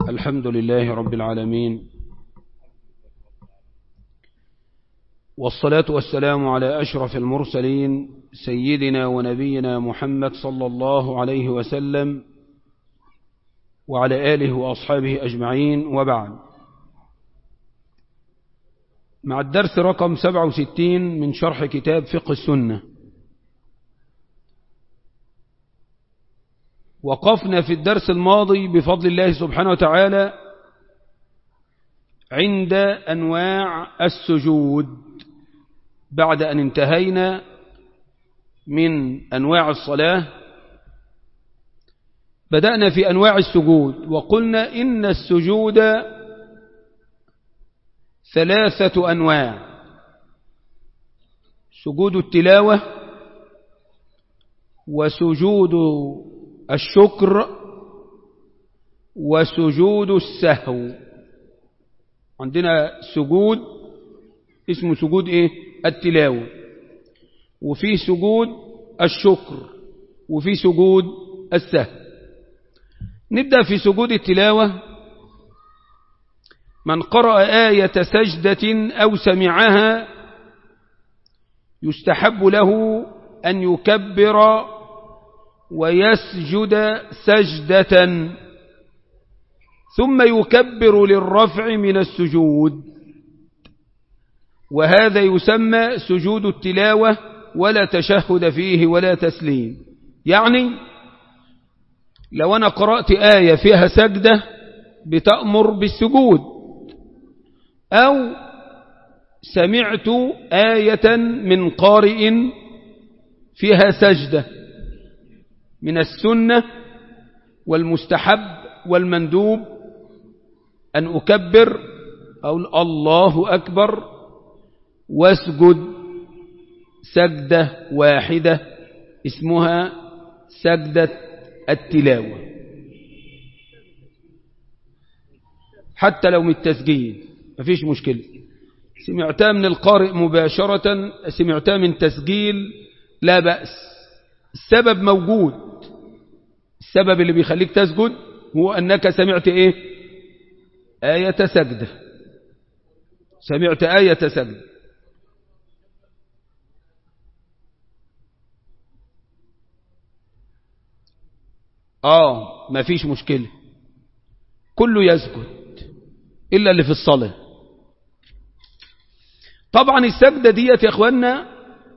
الحمد لله رب العالمين والصلاة والسلام على أشرف المرسلين سيدنا ونبينا محمد صلى الله عليه وسلم وعلى آله وأصحابه أجمعين وبعد مع الدرس رقم 67 من شرح كتاب فقه السنة وقفنا في الدرس الماضي بفضل الله سبحانه وتعالى عند أنواع السجود بعد أن انتهينا من أنواع الصلاة بدأنا في أنواع السجود وقلنا إن السجود ثلاثة أنواع سجود التلاوة وسجود الشكر وسجود السهو عندنا سجود اسمه سجود ايه التلاوة وفي سجود الشكر وفي سجود السهو نبدأ في سجود التلاوة من قرأ آية سجدة أو سمعها يستحب له أن يكبر ويسجد سجدة ثم يكبر للرفع من السجود وهذا يسمى سجود التلاوة ولا تشهد فيه ولا تسليم يعني لو أنا قرأت آية فيها سجدة بتأمر بالسجود أو سمعت آية من قارئ فيها سجدة من السنة والمستحب والمندوب أن أكبر أو الله أكبر واسجد سجدة واحدة اسمها سجدة التلاوة حتى لو من التسجيل مفيش مشكلة سمعتها من القارئ مباشرة سمعتها من تسجيل لا بأس السبب موجود السبب اللي بيخليك تسجد هو أنك سمعت إيه آية سجدة سمعت آية سجدة آه ما فيش مشكلة كله يسجد إلا اللي في الصلاة طبعا السجدة ديت يا أخوانا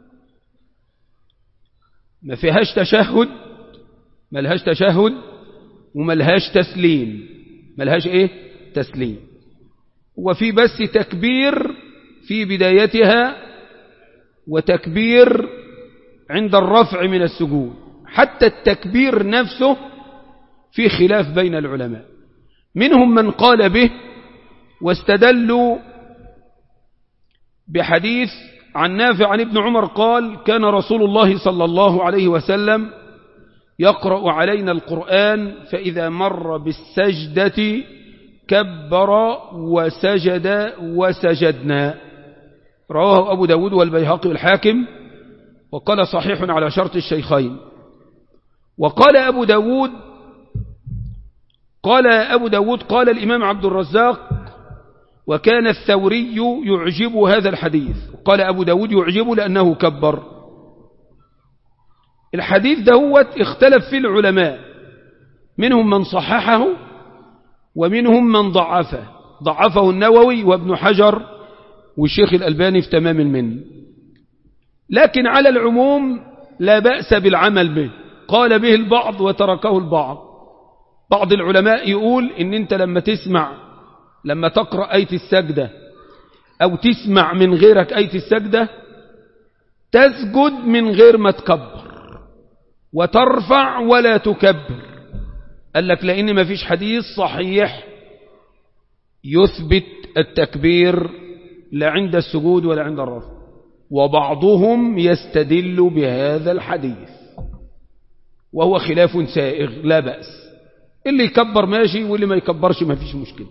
ما فيهاش تشهد ما لهاش تشهد وما لهاش تسليم ما لهاش ايه تسليم وفي بس تكبير في بدايتها وتكبير عند الرفع من السجود حتى التكبير نفسه في خلاف بين العلماء منهم من قال به واستدلوا بحديث عن نافع عن ابن عمر قال كان رسول الله صلى الله عليه وسلم يقرأ علينا القرآن فإذا مر بالسجدة كبر وسجد وسجدنا رواه أبو داود والبيهقي الحاكم وقال صحيح على شرط الشيخين وقال أبو داود قال أبو داود قال الإمام عبد الرزاق وكان الثوري يعجب هذا الحديث قال أبو داود يعجب لأنه كبر الحديث دهوت اختلف في العلماء منهم من صححه ومنهم من ضعفه ضعفه النووي وابن حجر والشيخ الألباني في تمام المن لكن على العموم لا بأس بالعمل به قال به البعض وتركه البعض بعض العلماء يقول ان انت لما تسمع لما تقرأ آية السجدة أو تسمع من غيرك آية السجدة تسجد من غير ما تكبر وترفع ولا تكبر قال لك لأن ما فيش حديث صحيح يثبت التكبير لا عند السجود ولا عند الرفع وبعضهم يستدل بهذا الحديث وهو خلاف سائغ لا بأس اللي يكبر ماشي واللي ما يكبرش ما فيش مشكلة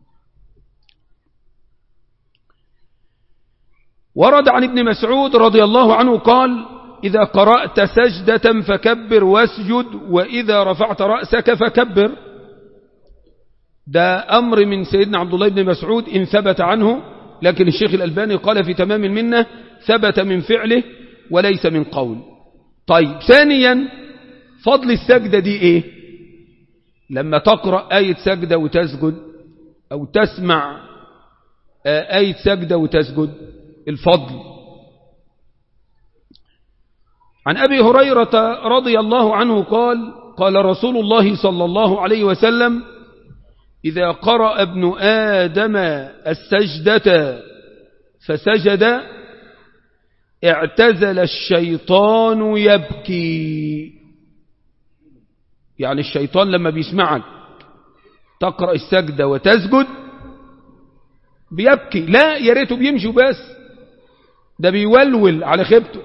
ورد عن ابن مسعود رضي الله عنه قال إذا قرأت سجدة فكبر واسجد وإذا رفعت رأسك فكبر ده أمر من سيدنا عبد الله بن مسعود إن ثبت عنه لكن الشيخ الألباني قال في تمام منه ثبت من فعله وليس من قول طيب ثانيا فضل السجدة دي إيه لما تقرأ آية سجدة وتسجد أو تسمع آية سجدة وتسجد الفضل عن أبي هريرة رضي الله عنه قال قال رسول الله صلى الله عليه وسلم إذا قرأ ابن آدم السجدة فسجد اعتزل الشيطان يبكي يعني الشيطان لما بيسمعك تقرأ السجدة وتسجد بيبكي لا يا ريته بيمشي بس ده بيولول على خيبته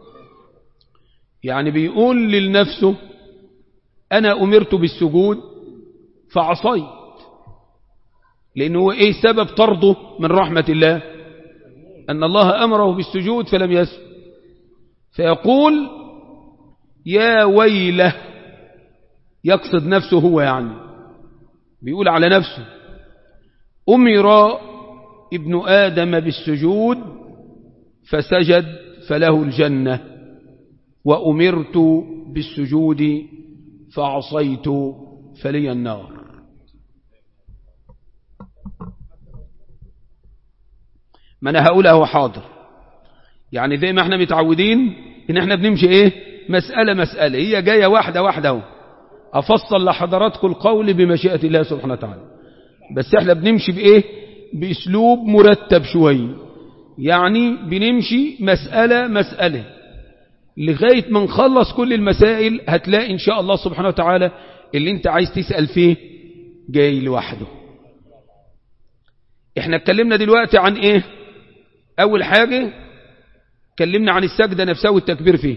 يعني بيقول لنفسه أنا أمرت بالسجود فعصيت لأنه إيه سبب طرده من رحمة الله أن الله أمره بالسجود فلم يسجد فيقول يا ويله يقصد نفسه هو يعني بيقول على نفسه أمر ابن آدم بالسجود فسجد فله الجنة وأمرت بالسجود فعصيت فلي النار ما أنا هقول هو حاضر يعني زي ما احنا متعودين ان احنا بنمشي ايه مسألة مسألة هي جاية واحدة واحدة اهو أفصل لحضراتكم القول بمشيئة الله سبحانه وتعالى بس احنا بنمشي بإيه بأسلوب مرتب شوية يعني بنمشي مسألة مسألة لغاية ما نخلص كل المسائل هتلاقي إن شاء الله سبحانه وتعالى اللي انت عايز تسأل فيه جاي لوحده احنا اتكلمنا دلوقتي عن ايه اول حاجة اتكلمنا عن السجدة نفسها والتكبير فيه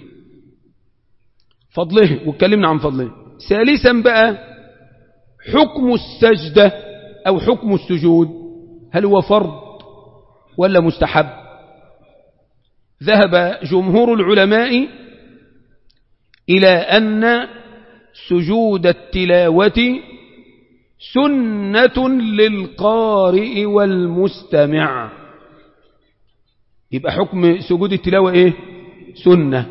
فضله واتكلمنا عن فضله ثالثا بقى حكم السجدة أو حكم السجود هل هو فرض ولا مستحب ذهب جمهور العلماء إلى أن سجود التلاوة سنة للقارئ والمستمع يبقى حكم سجود التلاوة إيه سنة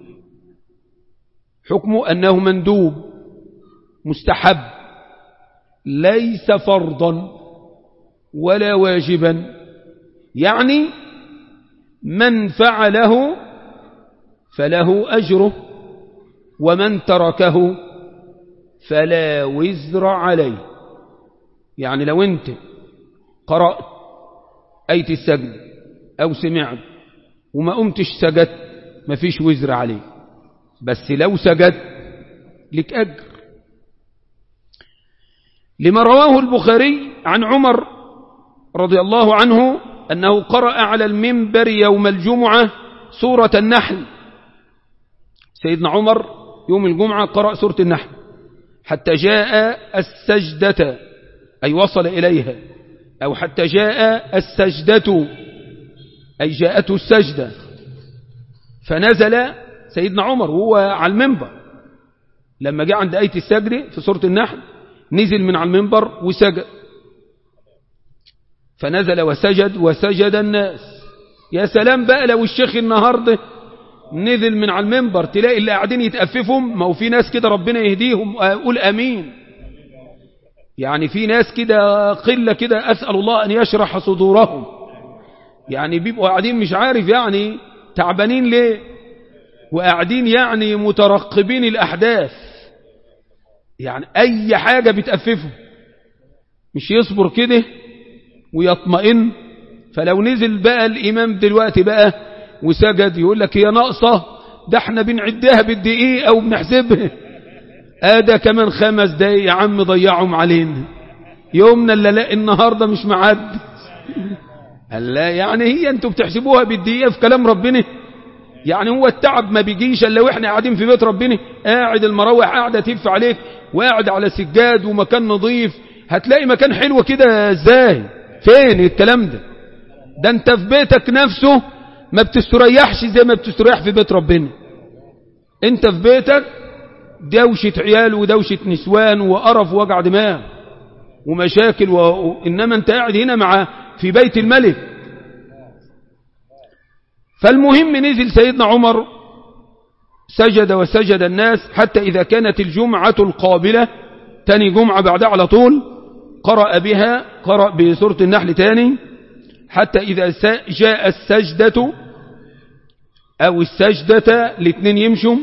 حكمه أنه مندوب مستحب ليس فرضا ولا واجبا يعني من فعله فله أجره ومن تركه فلا وزر عليه يعني لو انت قرأت أية السجد أو سمعت وما قمتش سجدت ما فيش وزر عليه بس لو سجد لك أجر لما رواه البخاري عن عمر رضي الله عنه أنه قرأ على المنبر يوم الجمعة سورة النحل سيدنا عمر يوم الجمعة قرأ سورة النحل حتى جاء السجدة أي وصل إليها أو حتى جاء السجدة أي جاءته السجدة فنزل سيدنا عمر وهو على المنبر لما جاء عند آية السجد في سورة النحل نزل من على المنبر وسجد فنزل وسجد وسجد الناس يا سلام بقى لو الشيخ النهاردة نزل من على المنبر تلاقي اللي قاعدين يتأففهم ما هو في ناس كده ربنا يهديهم قول أمين يعني في ناس كده قلة كده أسأل الله أن يشرح صدورهم يعني بيبقوا قاعدين مش عارف يعني تعبانين ليه وقاعدين يعني مترقبين الأحداث يعني أي حاجة بتأففه مش يصبر كده ويطمئن فلو نزل بقى الإمام دلوقتي بقى وسجد يقول لك هي ناقصة ده احنا بنعدها بالدقيقة وبنحسبها آده كمان خمس دقايق يا عم ضيعهم علينا يومنا اللي لا النهاردة مش معد لا يعني هي انتوا بتحسبوها بالدقيقة في كلام ربنا يعني هو التعب ما بيجيش الا واحنا قاعدين في بيت ربنا قاعد المراوح قاعدة تف عليك وقاعد على سجاد ومكان نظيف هتلاقي مكان حلو كده ازاي فين الكلام ده ده انت في بيتك نفسه ما بتستريحش زي ما بتستريح في بيت ربنا انت في بيتك دوشة عيال ودوشة نسوان وقرف ووجع دماغ ومشاكل و... إنما أنت قاعد هنا مع في بيت الملك فالمهم نزل سيدنا عمر سجد وسجد الناس حتى إذا كانت الجمعة القابلة تاني جمعة بعدها على طول قرأ بها قرأ بسورة النحل تاني حتى إذا جاء السجدة أو السجدة الاثنين يمشوا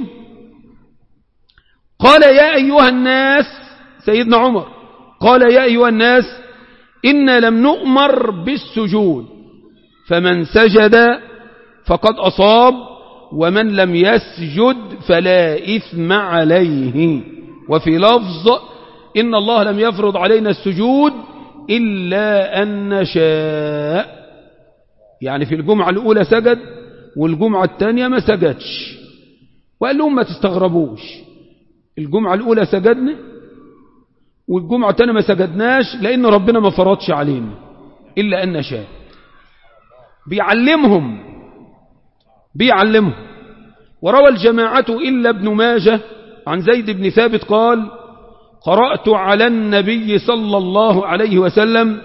قال يا أيها الناس سيدنا عمر قال يا أيها الناس إنا لم نؤمر بالسجود فمن سجد فقد أصاب ومن لم يسجد فلا إثم عليه وفي لفظ إن الله لم يفرض علينا السجود إلا أن نشاء يعني في الجمعة الأولى سجد والجمعة الثانية ما سجدش وقال لهم ما تستغربوش الجمعة الأولى سجدنا والجمعة الثانية ما سجدناش لأن ربنا ما فرضش علينا إلا أن نشاء بيعلمهم بيعلمهم وروى الجماعة إلا ابن ماجه عن زيد بن ثابت قال قرأت على النبي صلى الله عليه وسلم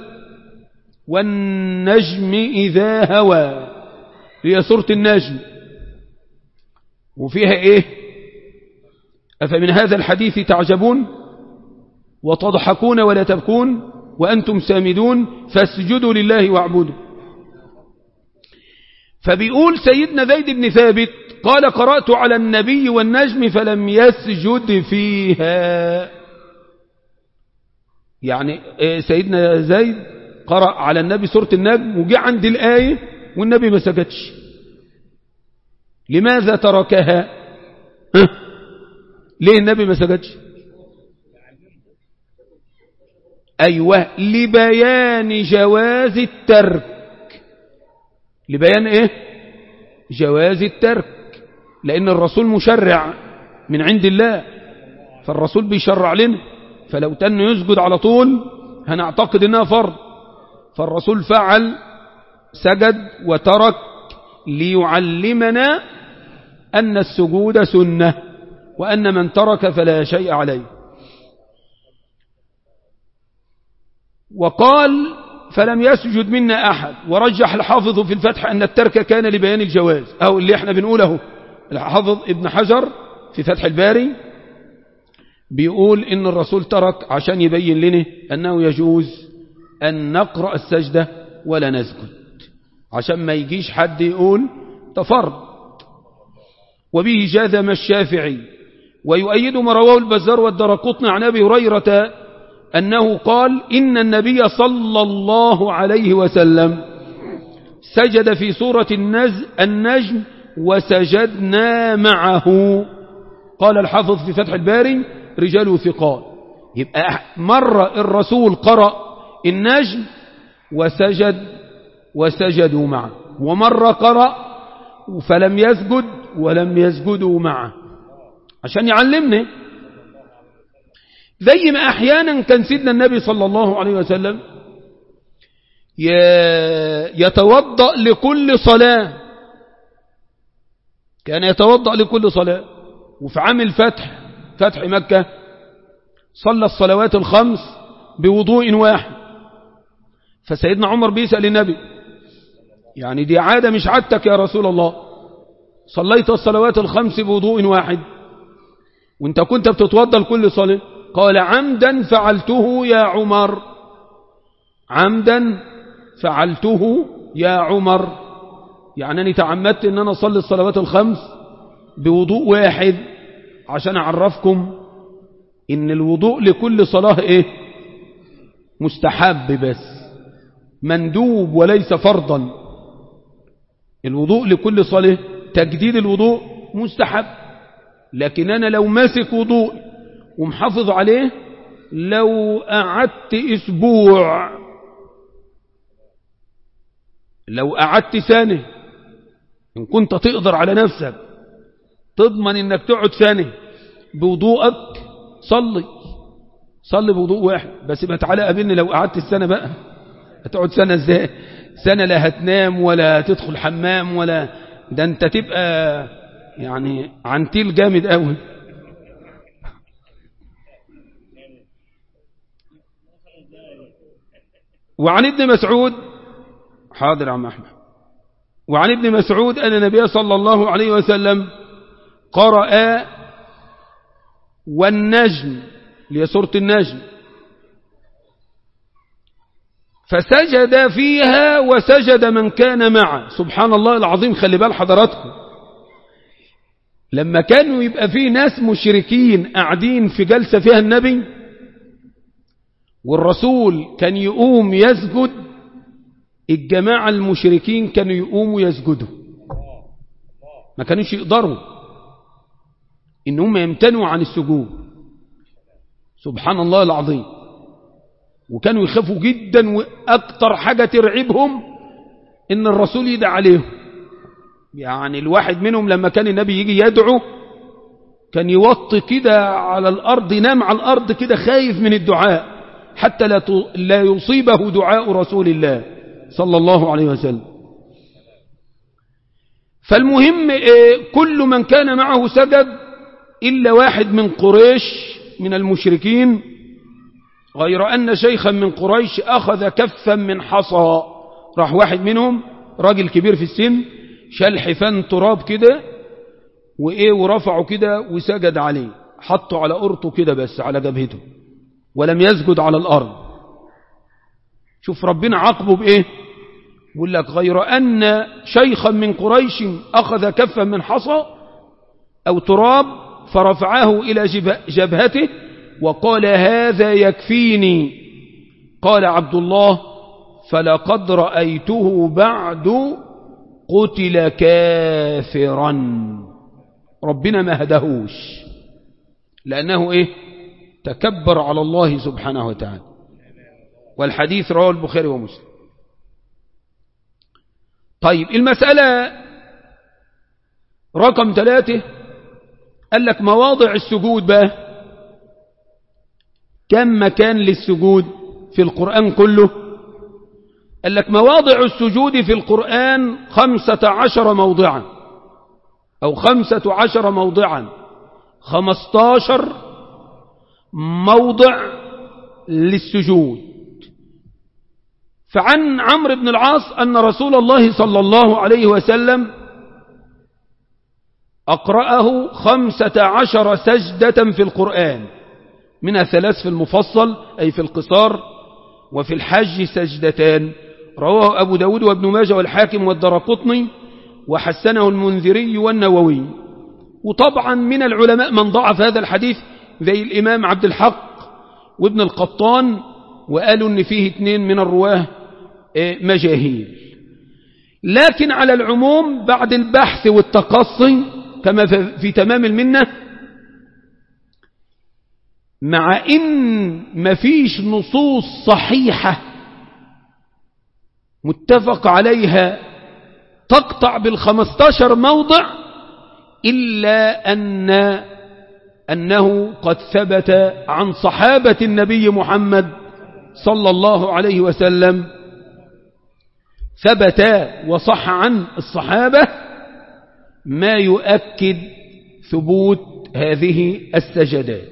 والنجم إذا هوى هي سورة النجم وفيها إيه أفمن هذا الحديث تعجبون وتضحكون ولا تبكون وأنتم سامدون فاسجدوا لله واعبدوا فبيقول سيدنا زيد بن ثابت قال قرأت على النبي والنجم فلم يسجد فيها يعني سيدنا زيد قرأ على النبي سورة النجم وجاء عند الآية والنبي ما سجدش لماذا تركها ليه النبي ما سجدش أيوة لبيان جواز الترك لبيان ايه جواز الترك لأن الرسول مشرع من عند الله فالرسول بيشرع لنا فلو تن يسجد على طول هنعتقد انها فرض فالرسول فعل سجد وترك ليعلمنا أن السجود سنة وأن من ترك فلا شيء عليه وقال فلم يسجد منا أحد ورجح الحافظ في الفتح أن الترك كان لبيان الجواز أو اللي احنا بنقوله الحافظ ابن حجر في فتح الباري بيقول إن الرسول ترك عشان يبين لنا أنه يجوز أن نقرأ السجدة ولا نسجد عشان ما يجيش حد يقول تفرد وبه جاذم الشافعي ويؤيد ما رواه البزار والدرقطن عن أبي هريرة أنه قال إن النبي صلى الله عليه وسلم سجد في سورة النجم وسجدنا معه قال الحافظ في فتح الباري رجال ثقال يبقى مرة الرسول قرأ النجم وسجد وسجدوا معه ومرة قرأ فلم يسجد ولم يسجدوا معه عشان يعلمنا زي ما أحيانا كان سيدنا النبي صلى الله عليه وسلم يتوضأ لكل صلاة كان يتوضأ لكل صلاة وفي عام الفتح فتح مكة صلى الصلوات الخمس بوضوء واحد فسيدنا عمر بيسأل النبي يعني دي عادة مش عادتك يا رسول الله صليت الصلوات الخمس بوضوء واحد وانت كنت بتتوضى لكل صلاة قال عمدا فعلته يا عمر عمدا فعلته يا عمر يعني أنا تعمدت أن أنا أصلي الصلوات الخمس بوضوء واحد عشان أعرفكم إن الوضوء لكل صلاة إيه مستحب بس مندوب وليس فرضا الوضوء لكل صلاة تجديد الوضوء مستحب لكن أنا لو ماسك وضوء ومحافظ عليه لو قعدت أسبوع لو قعدت سنة إن كنت تقدر على نفسك تضمن إنك تقعد سنة بوضوءك صلي صلي بوضوء واحد بس يبقى تعالى قابلني لو قعدت السنة بقى هتقعد سنة ازاي سنة لا هتنام ولا تدخل حمام ولا ده انت تبقى يعني عنتيل جامد قوي وعن ابن مسعود حاضر يا عم أحمد وعن ابن مسعود أن النبي صلى الله عليه وسلم قرأ والنجم اللي هي سورة النجم فسجد فيها وسجد من كان معه سبحان الله العظيم خلي بال حضراتكم لما كانوا يبقى فيه ناس مشركين قاعدين في جلسة فيها النبي والرسول كان يقوم يسجد الجماعة المشركين كانوا يقوموا يسجدوا ما كانوش يقدروا إن هم يمتنوا عن السجود سبحان الله العظيم وكانوا يخافوا جدا وأكتر حاجة ترعبهم إن الرسول يدعى عليهم يعني الواحد منهم لما كان النبي يجي يدعو كان يوطي كده على الأرض ينام على الأرض كده خايف من الدعاء حتى لا لا يصيبه دعاء رسول الله صلى الله عليه وسلم فالمهم كل من كان معه سجد إلا واحد من قريش من المشركين غير أن شيخا من قريش أخذ كفا من حصى راح واحد منهم راجل كبير في السن شال حفان تراب كده وإيه ورفعه كده وسجد عليه حطه على قرطه كده بس على جبهته ولم يسجد على الأرض شوف ربنا عاقبه بإيه يقول لك غير أن شيخا من قريش أخذ كفا من حصى أو تراب فرفعه إلى جبهته وقال هذا يكفيني قال عبد الله فلقد رأيته بعد قتل كافرا ربنا ما هدهوش لأنه إيه تكبر على الله سبحانه وتعالى والحديث رواه البخاري ومسلم طيب المسألة رقم ثلاثة قال لك مواضع السجود بقى كم مكان للسجود في القرآن كله قال لك مواضع السجود في القرآن خمسة عشر موضعا أو خمسة عشر موضعا خمستاشر موضع للسجود فعن عمرو بن العاص أن رسول الله صلى الله عليه وسلم أقرأه خمسة عشر سجدة في القرآن منها ثلاث في المفصل أي في القصار وفي الحج سجدتان رواه أبو داود وابن ماجه والحاكم والدرقطني وحسنه المنذري والنووي وطبعا من العلماء من ضعف هذا الحديث زي الإمام عبد الحق وابن القطان وقالوا ان فيه اثنين من الرواه مجاهيل لكن على العموم بعد البحث والتقصي كما في تمام المنة مع ان مفيش نصوص صحيحة متفق عليها تقطع بالخمستاشر موضع إلا أن أنه قد ثبت عن صحابة النبي محمد صلى الله عليه وسلم ثبت وصح عن الصحابة ما يؤكد ثبوت هذه السجدات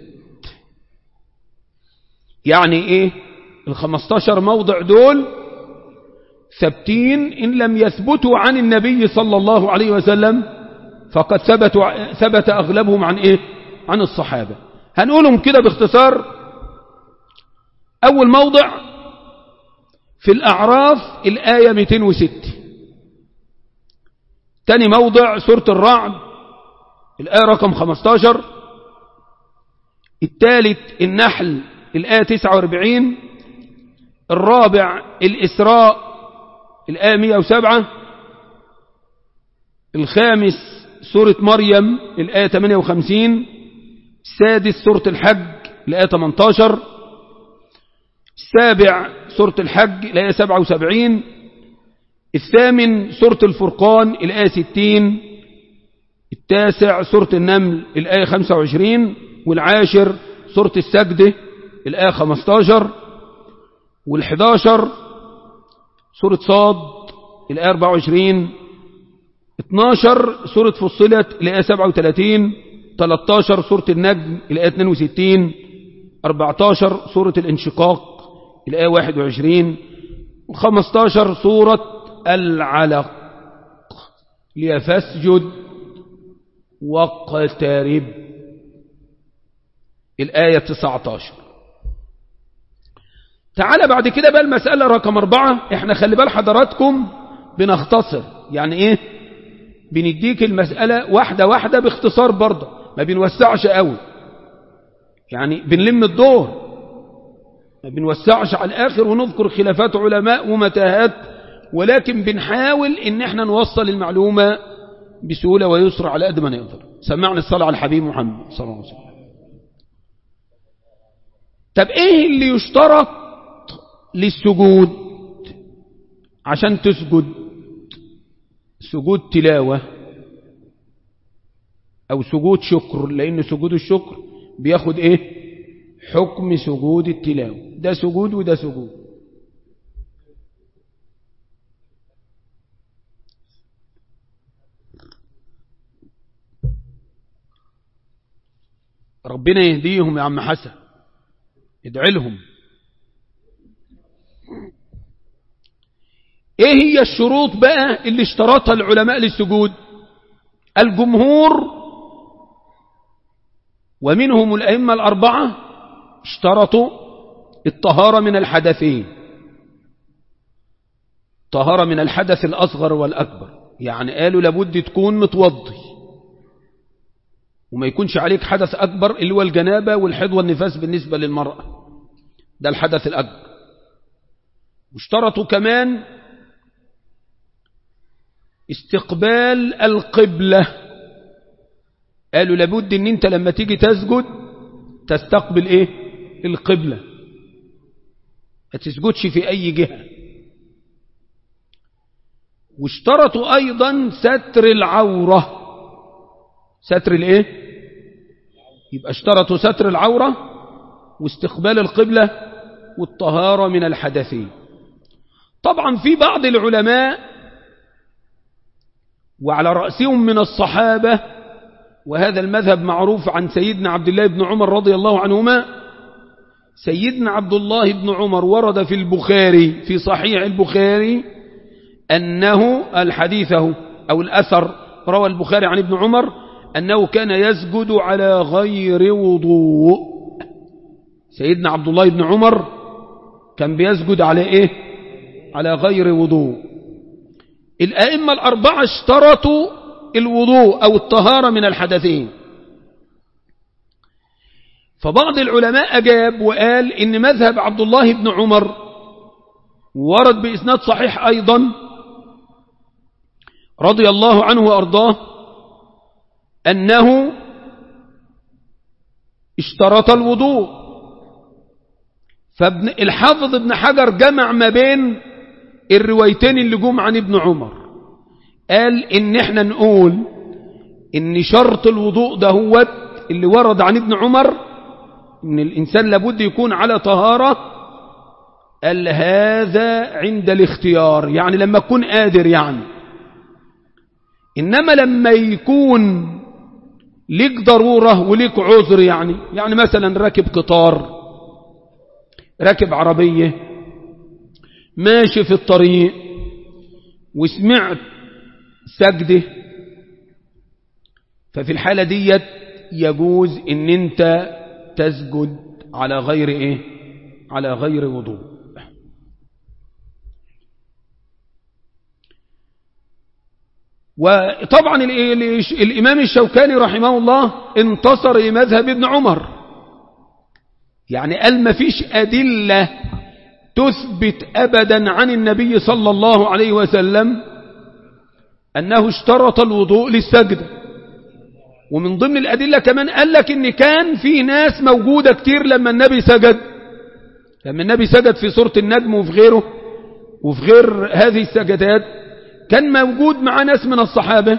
يعني ايه الخمستاشر موضع دول ثبتين إن لم يثبتوا عن النبي صلى الله عليه وسلم فقد ثبتوا ثبت أغلبهم عن إيه عن الصحابة هنقولهم كده باختصار أول موضع في الأعراف الآية 206 تاني موضع سورة الرعد الآية رقم 15 الثالث النحل الآية 49 الرابع الإسراء الآية 107 الخامس سورة مريم الآية 58 السادس سورة الحج الآية 18 السابع سورة الحج الآية 77 الثامن سورة الفرقان الآية 60 التاسع سورة النمل الآية 25 والعاشر سورة السجدة الآية 15 والحداشر سورة صاد الآية 24 12 سورة فصلت الآية 37 13 سورة النجم الآية 62 14 سورة الانشقاق الآية 21 15 سورة العلق ليفسجد واقترب الآية 19 تعالى بعد كده بقى المسألة رقم أربعة احنا خلي بال حضراتكم بنختصر يعني ايه بنديك المسألة واحدة واحدة باختصار برضه ما بنوسعش قوي يعني بنلم الدور ما بنوسعش على الآخر ونذكر خلافات علماء ومتاهات ولكن بنحاول ان احنا نوصل المعلومة بسهولة ويسر على قد ما نقدر سمعنا الصلاة على الحبيب محمد صلى الله عليه وسلم طب ايه اللي يشترط للسجود عشان تسجد سجود تلاوة او سجود شكر لان سجود الشكر بياخد ايه حكم سجود التلاوة ده سجود وده سجود ربنا يهديهم يا عم حسن ادعي لهم ايه هي الشروط بقى اللي اشترطها العلماء للسجود الجمهور ومنهم الأئمة الأربعة اشترطوا الطهارة من الحدثين طهارة من الحدث الأصغر والأكبر يعني قالوا لابد تكون متوضي وما يكونش عليك حدث أكبر اللي هو الجنابة والحيض والنفاس بالنسبة للمرأة ده الحدث الأكبر واشترطوا كمان استقبال القبلة قالوا لابد ان انت لما تيجي تسجد تستقبل ايه القبلة ما تسجدش في اي جهة واشترطوا ايضا ستر العورة ستر الايه يبقى اشترطوا ستر العورة واستقبال القبلة والطهارة من الحدثين طبعا في بعض العلماء وعلى رأسهم من الصحابة وهذا المذهب معروف عن سيدنا عبد الله بن عمر رضي الله عنهما سيدنا عبد الله بن عمر ورد في البخاري في صحيح البخاري أنه الحديثه أو الأثر روى البخاري عن ابن عمر أنه كان يسجد على غير وضوء سيدنا عبد الله بن عمر كان بيسجد على إيه على غير وضوء الأئمة الأربعة اشترطوا الوضوء أو الطهارة من الحدثين فبعض العلماء أجاب وقال إن مذهب عبد الله بن عمر ورد بإسناد صحيح أيضا رضي الله عنه وأرضاه أنه اشترط الوضوء فابن الحافظ ابن حجر جمع ما بين الروايتين اللي جم عن ابن عمر قال ان احنا نقول ان شرط الوضوء ده هو اللي ورد عن ابن عمر ان الانسان لابد يكون على طهارة قال هذا عند الاختيار يعني لما تكون قادر يعني انما لما يكون ليك ضرورة وليك عذر يعني يعني مثلا راكب قطار راكب عربية ماشي في الطريق وسمعت سجده ففي الحالة ديت يجوز ان انت تسجد على غير ايه على غير وضوء وطبعا الإمام الشوكاني رحمه الله انتصر لمذهب ابن عمر يعني قال ما فيش أدلة تثبت أبدا عن النبي صلى الله عليه وسلم أنه اشترط الوضوء للسجد ومن ضمن الأدلة كمان قال لك إن كان في ناس موجودة كتير لما النبي سجد لما النبي سجد في سورة النجم وفي غيره وفي غير هذه السجدات كان موجود مع ناس من الصحابة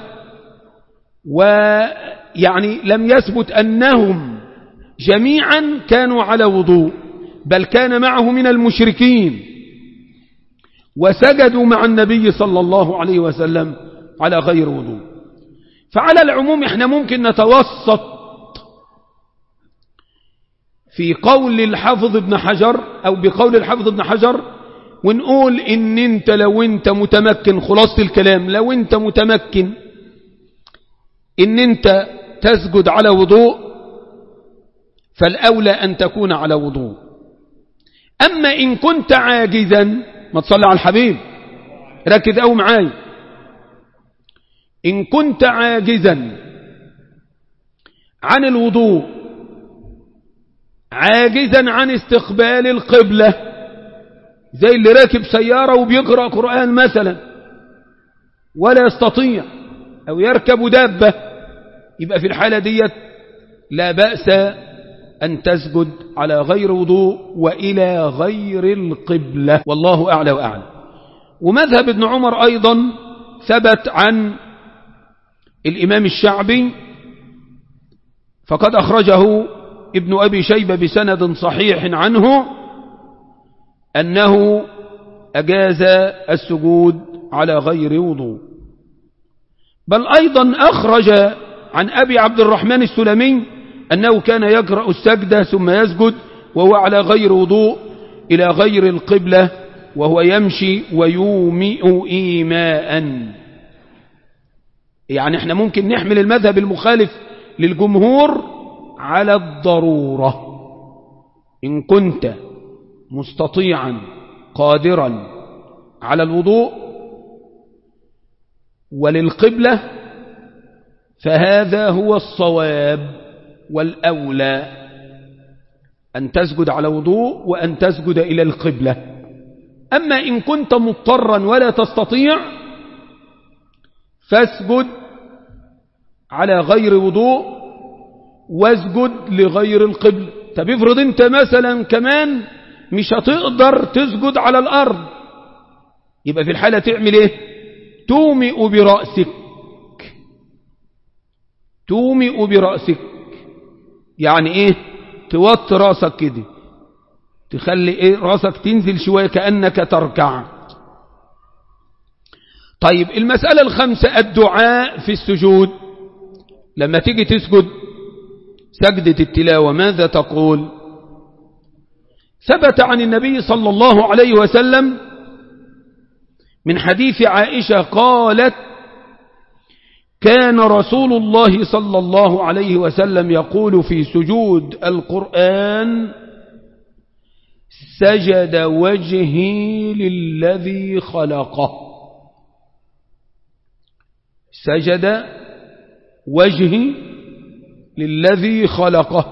ويعني لم يثبت أنهم جميعا كانوا على وضوء بل كان معه من المشركين وسجدوا مع النبي صلى الله عليه وسلم على غير وضوء فعلى العموم احنا ممكن نتوسط في قول الحافظ ابن حجر أو بقول الحافظ ابن حجر ونقول إن أنت لو أنت متمكن خلاصة الكلام لو أنت متمكن إن أنت تسجد على وضوء فالأولى أن تكون على وضوء أما إن كنت عاجزا ما تصلي على الحبيب ركز أو معاي إن كنت عاجزا عن الوضوء عاجزا عن استقبال القبلة زي اللي راكب سيارة وبيقرأ قرآن مثلا ولا يستطيع أو يركب دابة يبقى في الحالة ديت لا بأس أن تسجد على غير وضوء وإلى غير القبلة والله أعلى وأعلى ومذهب ابن عمر أيضا ثبت عن الإمام الشعبي فقد أخرجه ابن أبي شيبة بسند صحيح عنه أنه أجاز السجود على غير وضوء بل أيضا أخرج عن أبي عبد الرحمن السلمي أنه كان يقرأ السجدة ثم يسجد وهو على غير وضوء إلى غير القبلة وهو يمشي ويومئ إيماء يعني احنا ممكن نحمل المذهب المخالف للجمهور على الضرورة إن كنت مستطيعا قادرا على الوضوء وللقبلة فهذا هو الصواب والأولى أن تسجد على وضوء وأن تسجد إلى القبلة أما إن كنت مضطرا ولا تستطيع فاسجد على غير وضوء واسجد لغير القبلة طب افرض انت مثلا كمان مش هتقدر تسجد على الأرض يبقى في الحالة تعمل ايه تومئ برأسك تومئ برأسك يعني ايه توطي راسك كده تخلي ايه راسك تنزل شوية كأنك تركع طيب المسألة الخامسة الدعاء في السجود لما تيجي تسجد سجدة التلاوة ماذا تقول ثبت عن النبي صلى الله عليه وسلم من حديث عائشة قالت كان رسول الله صلى الله عليه وسلم يقول في سجود القرآن سجد وجهي للذي خلقه سجد وجهي للذي خلقه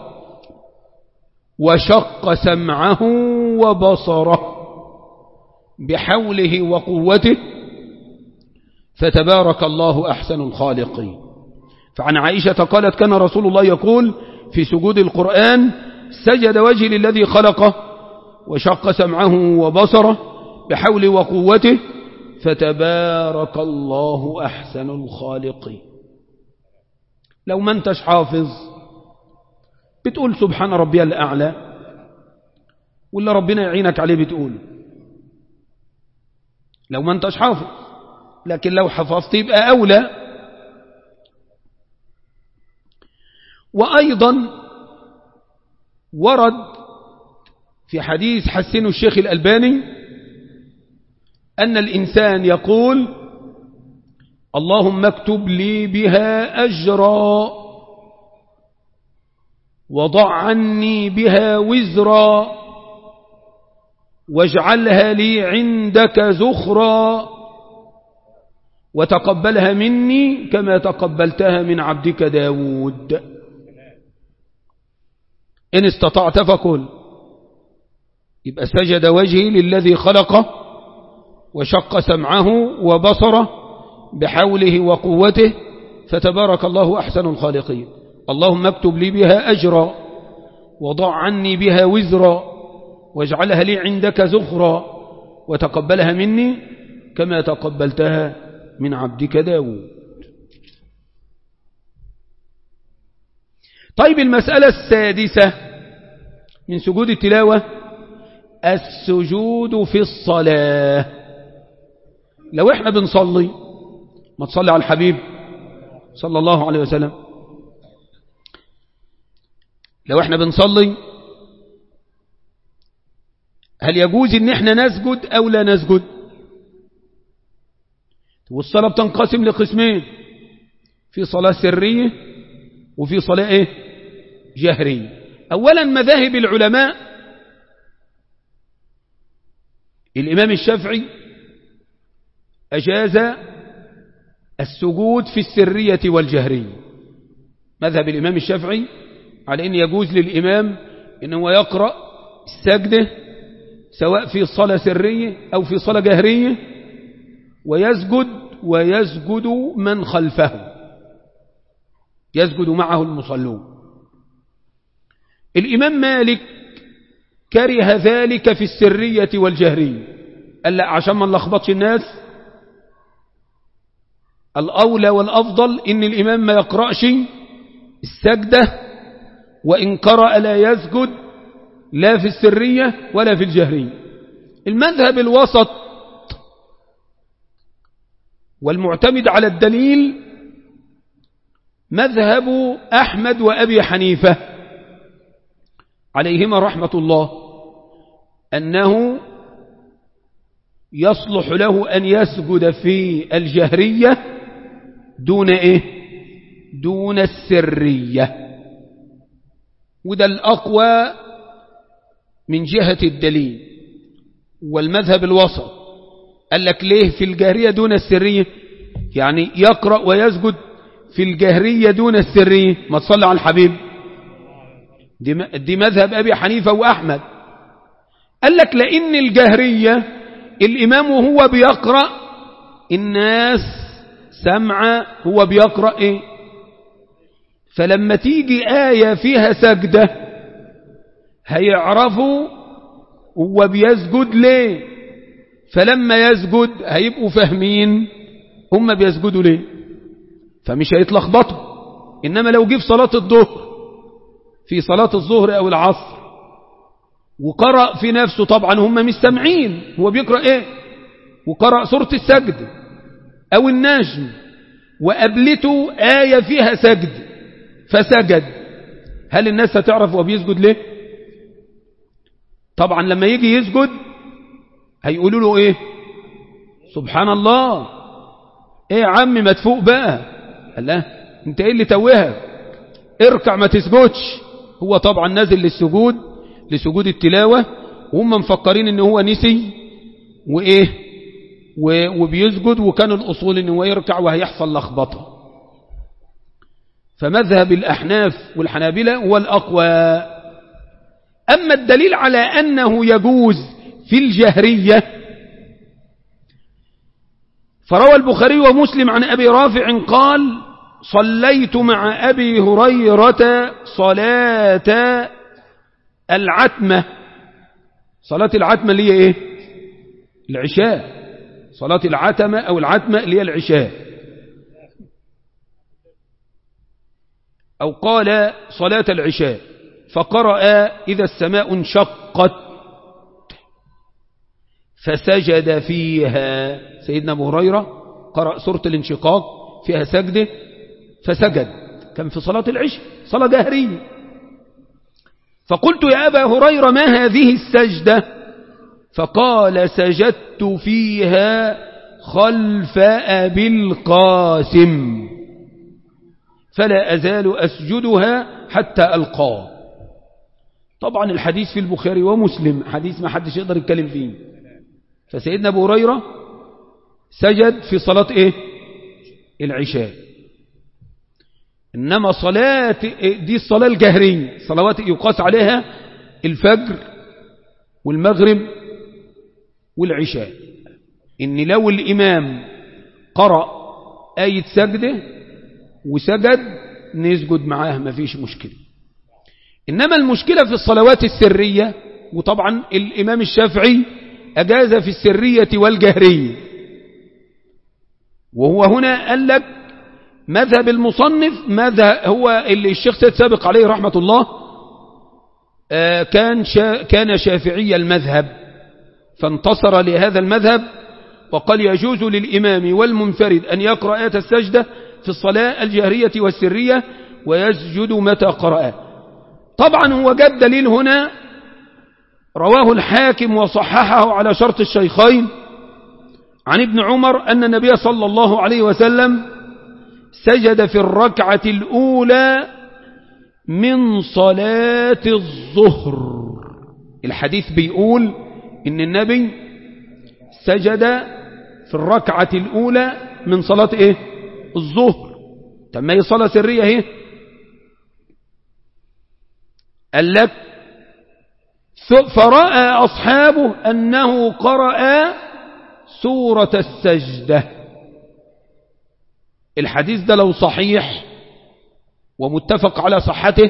وشق سمعه وبصره بحوله وقوته فتبارك الله أحسن الخالقين فعن عائشة قالت كان رسول الله يقول في سجود القرآن سجد وجهي للذي خلقه وشق سمعه وبصره بحوله وقوته فتبارك الله أحسن الخالقين لو ما انتش حافظ بتقول سبحان ربي الأعلى ولا ربنا يعينك عليه بتقول لو ما انتش حافظ لكن لو حفظت يبقى أولى وأيضا ورد في حديث حسن الشيخ الألباني أن الإنسان يقول اللهم اكتب لي بها أجرا وضع عني بها وزرا واجعلها لي عندك زخرا وتقبلها مني كما تقبلتها من عبدك داود إن استطعت فكل يبقى سجد وجهي للذي خلقه وشق سمعه وبصره بحوله وقوته فتبارك الله أحسن الخالقين اللهم اكتب لي بها أجرا وضع عني بها وزرا واجعلها لي عندك زخرا وتقبلها مني كما تقبلتها من عبدك داود طيب المسألة السادسة من سجود التلاوة السجود في الصلاة لو احنا بنصلي ما تصلي على الحبيب صلى الله عليه وسلم لو احنا بنصلي هل يجوز ان احنا نسجد او لا نسجد والصلاة بتنقسم لقسمين في صلاة سرية وفي صلاة ايه جهرية اولا مذاهب العلماء الامام الشافعي اجاز السجود في السرية والجهرية مذهب الامام الشافعي على ان يجوز للامام ان هو يقرأ السجدة سواء في صلاة سرية او في صلاة جهرية ويسجد ويسجد من خلفه يسجد معه المصلون الإمام مالك كره ذلك في السرية والجهرية قال لا عشان ما نلخبطش الناس الأولى والأفضل إن الإمام ما يقرأش السجدة وإن قرأ لا يسجد لا في السرية ولا في الجهرية المذهب الوسط والمعتمد على الدليل مذهب أحمد وأبي حنيفة عليهما رحمة الله أنه يصلح له أن يسجد في الجهرية دون إيه دون السرية وده الأقوى من جهة الدليل والمذهب الوسط قال لك ليه في الجهرية دون السرية يعني يقرأ ويسجد في الجهرية دون السرية ما تصلي على الحبيب دي, دي مذهب أبي حنيفة وأحمد قال لك لأن الجهرية الإمام وهو بيقرأ الناس سمع هو بيقرأ إيه فلما تيجي آية فيها سجدة هيعرفوا هو بيسجد ليه فلما يسجد هيبقوا فاهمين هم بيسجدوا ليه فمش هيتلخبطوا إنما لو جه في صلاة الظهر في صلاة الظهر أو العصر وقرأ في نفسه طبعا هم مش سامعين هو بيقرأ ايه وقرأ سورة السجد أو النجم وقابلته آية فيها سجد فسجد هل الناس هتعرف هو بيسجد ليه طبعا لما يجي يسجد هيقولوا له ايه سبحان الله ايه يا عم ما تفوق بقى قال له انت ايه اللي توهك اركع ما تسجدش هو طبعا نازل للسجود لسجود التلاوة وهم مفكرين ان هو نسي وايه وبيسجد وكان الاصول ان هو يركع وهيحصل لخبطه فمذهب الاحناف والحنابلة هو الاقوى اما الدليل على انه يجوز في الجهرية فروى البخاري ومسلم عن ابي رافع قال صليت مع ابي هريرة صلاة العتمة صلاة العتمة اللي هي ايه العشاء صلاة العتمة او العتمة اللي هي العشاء او قال صلاة العشاء فقرأ إذا السماء انشقت فسجد فيها سيدنا أبو هريرة قرأ سورة الانشقاق فيها سجده فسجد كان في صلاة العشاء صلاة جهرية فقلت يا أبا هريرة ما هذه السجدة فقال سجدت فيها خلف أبي القاسم فلا أزال أسجدها حتى ألقاه طبعا الحديث في البخاري ومسلم حديث ما حدش يقدر يتكلم فيه فسيدنا أبو هريرة سجد في صلاة إيه العشاء إنما صلاة دي الصلاة الجهرية صلوات يقاس عليها الفجر والمغرب والعشاء إن لو الإمام قرأ آية سجده وسجد نسجد معاه ما فيش مشكلة إنما المشكلة في الصلوات السرية وطبعا الإمام الشافعي أجاز في السرية والجهرية وهو هنا قال لك مذهب المصنف ماذا هو اللي الشيخ سيد سابق عليه رحمة الله آه كان شا كان شافعي المذهب فانتصر لهذا المذهب وقال يجوز للإمام والمنفرد أن يقرأ آية السجدة في الصلاة الجهرية والسرية ويسجد متى قرأ طبعا هو جاب دليل هنا رواه الحاكم وصححه على شرط الشيخين عن ابن عمر أن النبي صلى الله عليه وسلم سجد في الركعة الأولى من صلاة الظهر الحديث بيقول إن النبي سجد في الركعة الأولى من صلاة إيه الظهر تم هي صلاة سرية اهي قال لك فرأى أصحابه أنه قرأ سورة السجدة الحديث ده لو صحيح ومتفق على صحته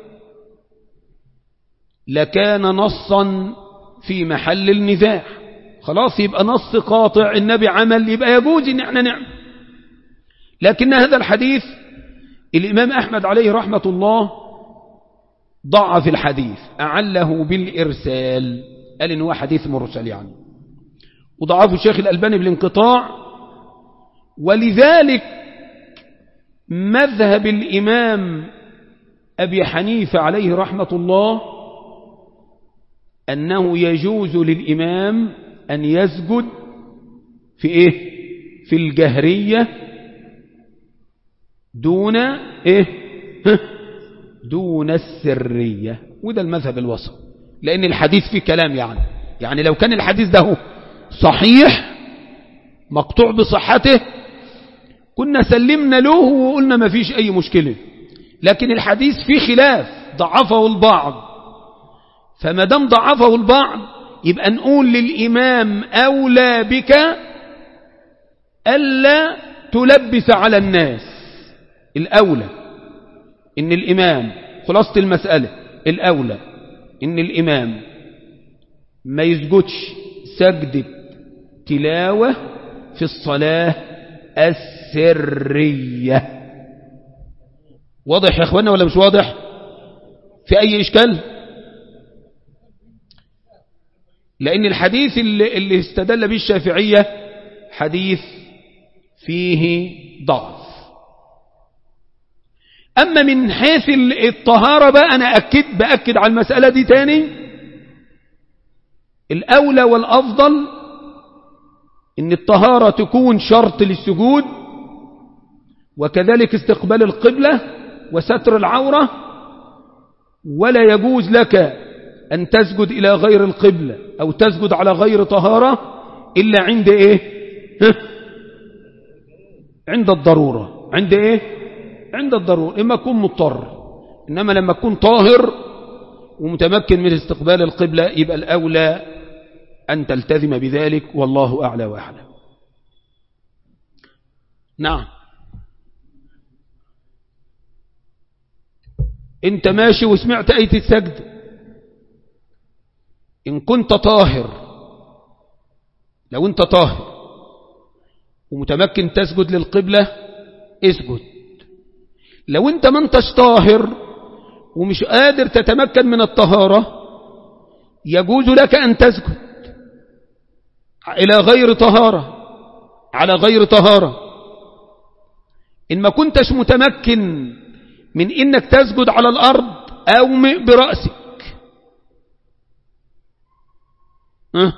لكان نصا في محل النزاع خلاص يبقى نص قاطع النبي عمل يبقى يجوز ان احنا نعمل لكن هذا الحديث الإمام أحمد عليه رحمة الله ضعف الحديث أعله بالإرسال قال إنه حديث مرسل يعني وضعفه الشيخ الألباني بالانقطاع ولذلك مذهب الإمام أبي حنيفة عليه رحمة الله أنه يجوز للإمام أن يسجد في إيه في الجهرية دون إيه دون السرية وده المذهب الوسط لأن الحديث فيه كلام يعني يعني لو كان الحديث ده صحيح مقطوع بصحته كنا سلمنا له وقلنا ما فيش أي مشكلة لكن الحديث فيه خلاف ضعفه البعض فما دام ضعفه البعض يبقى نقول للإمام أولى بك ألا تلبس على الناس الأولى إن الإمام خلاصة المسألة الأولى إن الإمام ما يسجدش سجدة تلاوة في الصلاة السرية واضح يا أخوانا ولا مش واضح في أي إشكال لأن الحديث اللي, اللي استدل به الشافعية حديث فيه ضعف أما من حيث الطهارة بقى أنا أكد بأكد على المسألة دي تاني الأولى والأفضل إن الطهارة تكون شرط للسجود وكذلك استقبال القبلة وستر العورة ولا يجوز لك أن تسجد إلى غير القبلة أو تسجد على غير طهارة إلا عند إيه عند الضرورة عند إيه عند الضرورة إما تكون مضطر إنما لما تكون طاهر ومتمكن من استقبال القبلة يبقى الأولى أن تلتزم بذلك والله أعلى وأعلم نعم انت ماشي وسمعت آية السجد إن كنت طاهر لو انت طاهر ومتمكن تسجد للقبلة اسجد لو انت ما انتش طاهر ومش قادر تتمكن من الطهارة يجوز لك أن تسجد إلى غير طهارة على غير طهارة إن ما كنتش متمكن من إنك تسجد على الأرض أو برأسك أه؟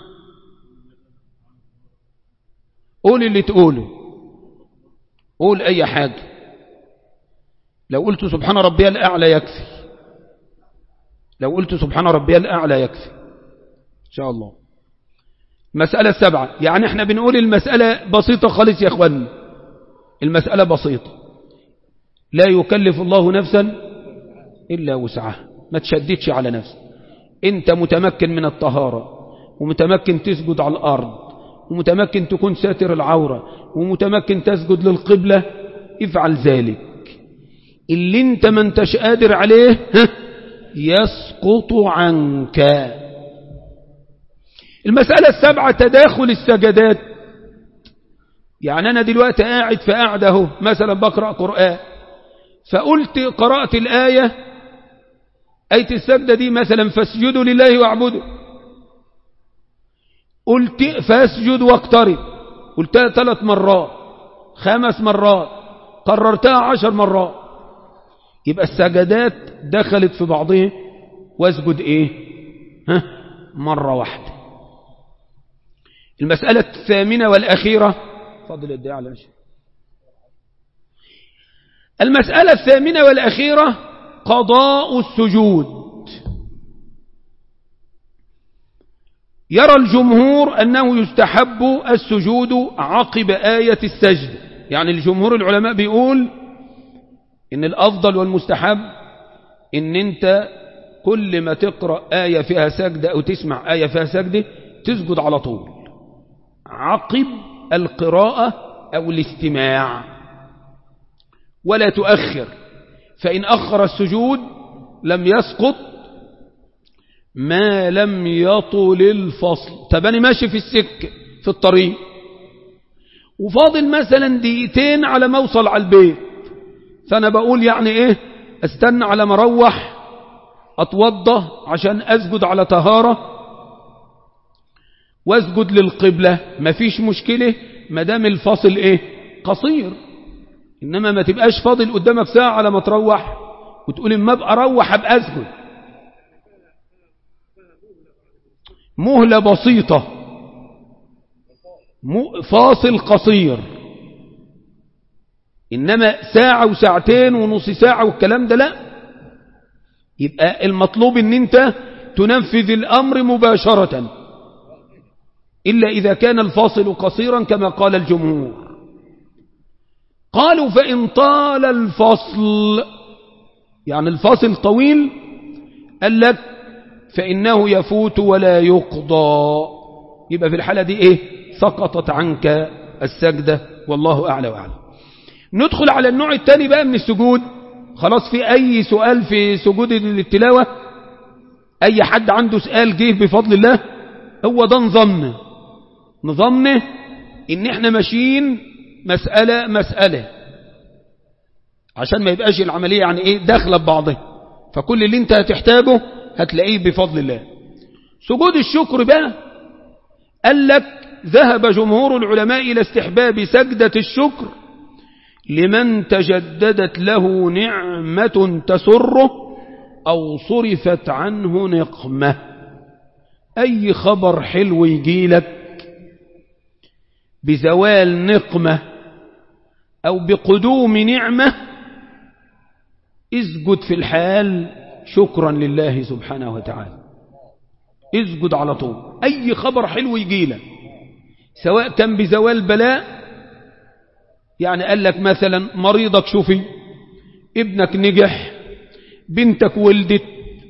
قول اللي تقوله قول أي حاجة لو قلت سبحان ربي الأعلى يكفي لو قلت سبحان ربي الأعلى يكفي إن شاء الله المسألة السبعة يعني احنا بنقول المسألة بسيطة خالص يا اخوان المسألة بسيطة لا يكلف الله نفسا إلا وسعها ما تشددش على نفسك انت متمكن من الطهارة ومتمكن تسجد على الأرض ومتمكن تكون ساتر العورة ومتمكن تسجد للقبلة افعل ذلك اللي انت ما انتش قادر عليه يسقط عنك المسألة السبعة تداخل السجدات يعني أنا دلوقتي قاعد في قاعدة اهو مثلا بقرأ قرآن فقلت قرأت الآية آية السجدة دي مثلا فاسجدوا لله واعبدوا قلت فاسجد واقترب قلتها ثلاث مرات خمس مرات قررتها عشر مرات يبقى السجدات دخلت في بعضها واسجد ايه ها مرة واحدة المسألة الثامنة والأخيرة فضل الدعاء على مشي. المسألة الثامنة والأخيرة قضاء السجود يرى الجمهور أنه يستحب السجود عقب آية السجد يعني الجمهور العلماء بيقول إن الأفضل والمستحب إن أنت كل ما تقرأ آية فيها سجدة أو تسمع آية فيها سجدة تسجد على طول عقب القراءة أو الاستماع ولا تؤخر فإن أخر السجود لم يسقط ما لم يطل الفصل طب أنا ماشي في السكة في الطريق وفاضل مثلا دقيقتين على ما اوصل على البيت فأنا بقول يعني إيه استنى على ما اروح أتوضى عشان أسجد على طهارة واسجد للقبلة مفيش مشكلة ما دام الفاصل إيه قصير إنما ما تبقاش فاضل قدامك ساعة على ما تروح وتقول اما ابقى اروح ابقى اسجد مهلة بسيطة فاصل قصير إنما ساعة وساعتين ونص ساعة والكلام ده لا يبقى المطلوب ان انت تنفذ الأمر مباشرة إلا إذا كان الفاصل قصيرا كما قال الجمهور قالوا فإن طال الفصل يعني الفاصل طويل قال لك فإنه يفوت ولا يقضى يبقى في الحالة دي إيه سقطت عنك السجدة والله أعلى وأعلم ندخل على النوع الثاني بقى من السجود خلاص في أي سؤال في سجود التلاوة أي حد عنده سؤال جه بفضل الله هو ده نظامنا نظامنا إن إحنا ماشيين مسألة مسألة عشان ما يبقاش العملية يعني إيه داخلة ببعضها فكل اللي انت هتحتاجه هتلاقيه بفضل الله سجود الشكر بقى قال لك ذهب جمهور العلماء إلى استحباب سجدة الشكر لمن تجددت له نعمة تسره أو صرفت عنه نقمة أي خبر حلو يجيلك بزوال نقمة أو بقدوم نعمة اسجد في الحال شكرا لله سبحانه وتعالى اسجد على طول أي خبر حلو يجيلك سواء كان بزوال بلاء يعني قال لك مثلا مريضك شوفي ابنك نجح بنتك ولدت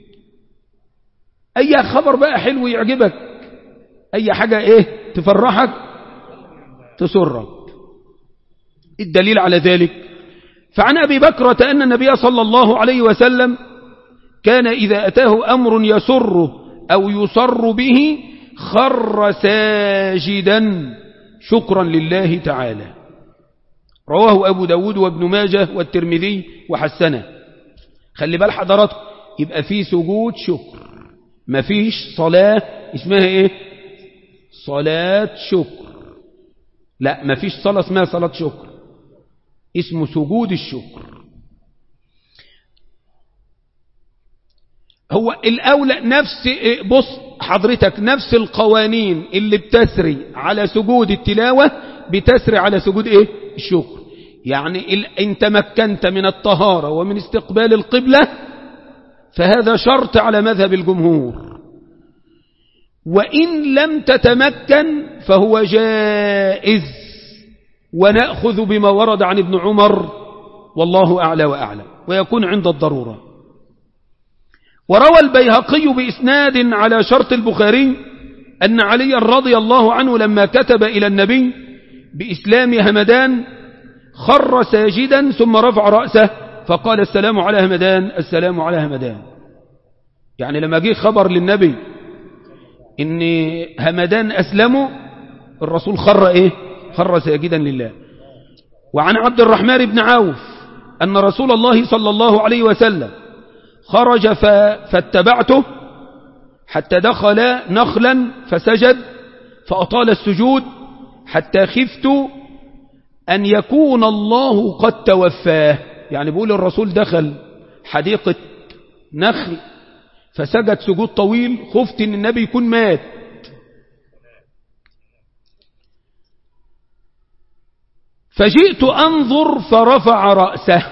أي خبر بقى حلو يعجبك أي حاجة إيه تفرحك تسرك الدليل على ذلك فعن أبي بكرة أن النبي صلى الله عليه وسلم كان إذا أتاه أمر يسره أو يسر به خر ساجدا شكرا لله تعالى رواه أبو داود وابن ماجه والترمذي وحسنه خلي بال حضراتكم يبقى في سجود شكر ما فيش صلاة اسمها ايه صلاة شكر لا ما فيش صلاة اسمها صلاة شكر اسمه سجود الشكر هو الأولى نفس بص حضرتك نفس القوانين اللي بتسري على سجود التلاوة بتسري على سجود ايه الشكر يعني ان تمكنت من الطهارة ومن استقبال القبلة فهذا شرط على مذهب الجمهور وإن لم تتمكن فهو جائز ونأخذ بما ورد عن ابن عمر والله أعلى وأعلم ويكون عند الضرورة وروى البيهقي بإسناد على شرط البخاري أن علي رضي الله عنه لما كتب إلى النبي بإسلام همدان خر ساجدا ثم رفع رأسه فقال السلام على همدان السلام على همدان يعني لما جه خبر للنبي ان همدان أسلموا الرسول خر إيه خر ساجدا لله وعن عبد الرحمن بن عوف أن رسول الله صلى الله عليه وسلم خرج فاتبعته حتى دخل نخلا فسجد فأطال السجود حتى خفت أن يكون الله قد توفاه يعني بيقول الرسول دخل حديقة نخل فسجد سجود طويل خفت ان النبي يكون مات فجئت أنظر فرفع رأسه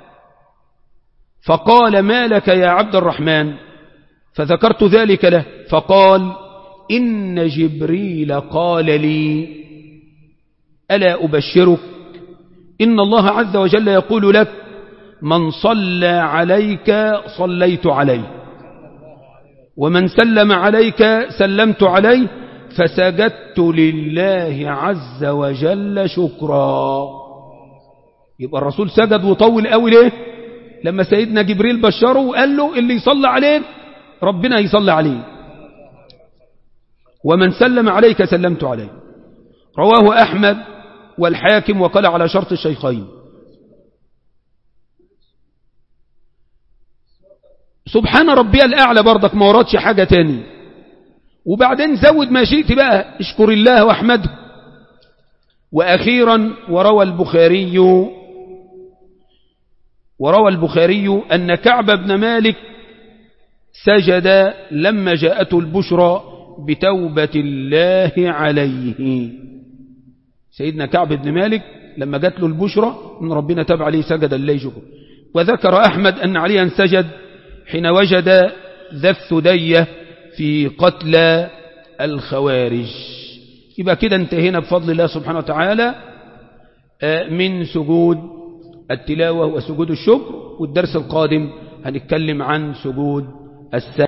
فقال ما لك يا عبد الرحمن فذكرت ذلك له فقال إن جبريل قال لي ألا أبشرك إن الله عز وجل يقول لك من صلى عليك صليت عليه ومن سلم عليك سلمت عليه فسجدت لله عز وجل شكرا يبقى الرسول سجد وطول قوي ليه لما سيدنا جبريل بشره وقال له اللي يصلى عليك ربنا يصلى عليه ومن سلم عليك سلمت عليه رواه أحمد والحاكم وقال على شرط الشيخين سبحان ربي الأعلى برضك ما وردش حاجة تاني وبعدين زود ما شئت بقى اشكر الله واحمده وأخيرا وروى البخاري وروى البخاري أن كعب بن مالك سجد لما جاءته البشرى بتوبة الله عليه سيدنا كعب بن مالك لما جات له البشرى من ربنا تاب عليه سجد الله شكر وذكر أحمد أن عليا سجد حين وجد ذا الثدية في قتل الخوارج يبقى كده انتهينا بفضل الله سبحانه وتعالى من سجود التلاوة وسجود الشكر والدرس القادم هنتكلم عن سجود السهل